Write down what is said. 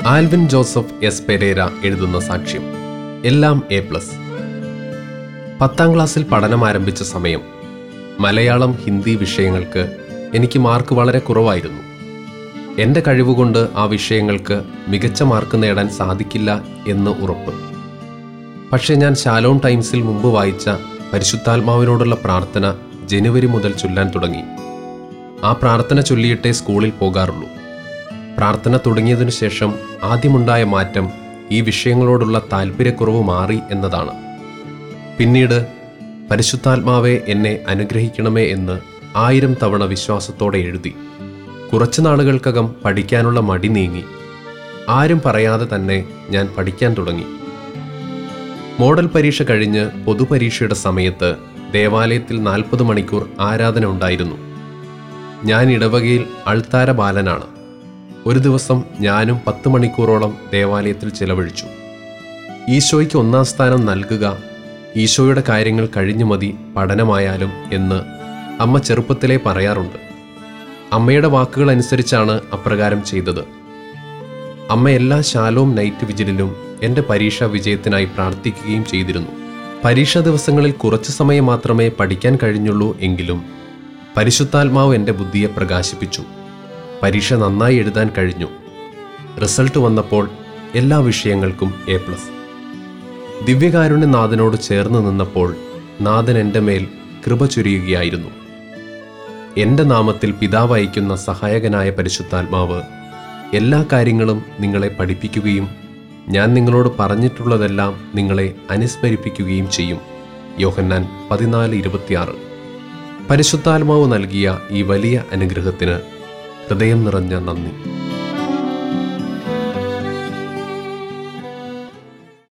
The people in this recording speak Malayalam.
ആൽവിൻ ജോസഫ് എസ് പെരേര എഴുതുന്ന സാക്ഷ്യം എല്ലാം എ പ്ലസ് പത്താം ക്ലാസ്സിൽ പഠനം ആരംഭിച്ച സമയം മലയാളം ഹിന്ദി വിഷയങ്ങൾക്ക് എനിക്ക് മാർക്ക് വളരെ കുറവായിരുന്നു എൻ്റെ കഴിവുകൊണ്ട് ആ വിഷയങ്ങൾക്ക് മികച്ച മാർക്ക് നേടാൻ സാധിക്കില്ല എന്ന് ഉറപ്പ് പക്ഷേ ഞാൻ ശാലോൺ ടൈംസിൽ മുമ്പ് വായിച്ച പരിശുദ്ധാത്മാവിനോടുള്ള പ്രാർത്ഥന ജനുവരി മുതൽ ചൊല്ലാൻ തുടങ്ങി ആ പ്രാർത്ഥന ചൊല്ലിയിട്ടേ സ്കൂളിൽ പോകാറുള്ളൂ പ്രാർത്ഥന തുടങ്ങിയതിനു ശേഷം ആദ്യമുണ്ടായ മാറ്റം ഈ വിഷയങ്ങളോടുള്ള താല്പര്യക്കുറവ് മാറി എന്നതാണ് പിന്നീട് പരിശുദ്ധാത്മാവെ എന്നെ അനുഗ്രഹിക്കണമേ എന്ന് ആയിരം തവണ വിശ്വാസത്തോടെ എഴുതി കുറച്ചു നാളുകൾക്കകം പഠിക്കാനുള്ള മടി നീങ്ങി ആരും പറയാതെ തന്നെ ഞാൻ പഠിക്കാൻ തുടങ്ങി മോഡൽ പരീക്ഷ കഴിഞ്ഞ് പൊതുപരീക്ഷയുടെ സമയത്ത് ദേവാലയത്തിൽ നാൽപ്പത് മണിക്കൂർ ആരാധന ഉണ്ടായിരുന്നു ഞാൻ ഇടവകയിൽ അൾത്താര ബാലനാണ് ഒരു ദിവസം ഞാനും പത്ത് മണിക്കൂറോളം ദേവാലയത്തിൽ ചിലവഴിച്ചു ഈശോയ്ക്ക് ഒന്നാം സ്ഥാനം നൽകുക ഈശോയുടെ കാര്യങ്ങൾ കഴിഞ്ഞു മതി പഠനമായാലും എന്ന് അമ്മ ചെറുപ്പത്തിലേ പറയാറുണ്ട് അമ്മയുടെ വാക്കുകൾ അനുസരിച്ചാണ് അപ്രകാരം ചെയ്തത് അമ്മ എല്ലാ ശാലോം നൈറ്റ് വിജിലിലും എൻ്റെ പരീക്ഷാ വിജയത്തിനായി പ്രാർത്ഥിക്കുകയും ചെയ്തിരുന്നു പരീക്ഷാ ദിവസങ്ങളിൽ കുറച്ചു സമയം മാത്രമേ പഠിക്കാൻ കഴിഞ്ഞുള്ളൂ എങ്കിലും പരിശുദ്ധാത്മാവ് എൻ്റെ ബുദ്ധിയെ പ്രകാശിപ്പിച്ചു പരീക്ഷ നന്നായി എഴുതാൻ കഴിഞ്ഞു റിസൾട്ട് വന്നപ്പോൾ എല്ലാ വിഷയങ്ങൾക്കും എ പ്ലസ് ദിവ്യകാരുണ്യ നാഥനോട് ചേർന്ന് നിന്നപ്പോൾ നാഥൻ എൻ്റെ മേൽ കൃപ ചൊരിയുകയായിരുന്നു എൻ്റെ നാമത്തിൽ പിതാവ് അയക്കുന്ന സഹായകനായ പരിശുദ്ധാത്മാവ് എല്ലാ കാര്യങ്ങളും നിങ്ങളെ പഠിപ്പിക്കുകയും ഞാൻ നിങ്ങളോട് പറഞ്ഞിട്ടുള്ളതെല്ലാം നിങ്ങളെ അനുസ്മരിപ്പിക്കുകയും ചെയ്യും യോഹന്നാൻ പതിനാല് ഇരുപത്തിയാറ് പരിശുദ്ധാത്മാവ് നൽകിയ ഈ വലിയ അനുഗ്രഹത്തിന് ഹൃദയം നിറഞ്ഞ നന്ദി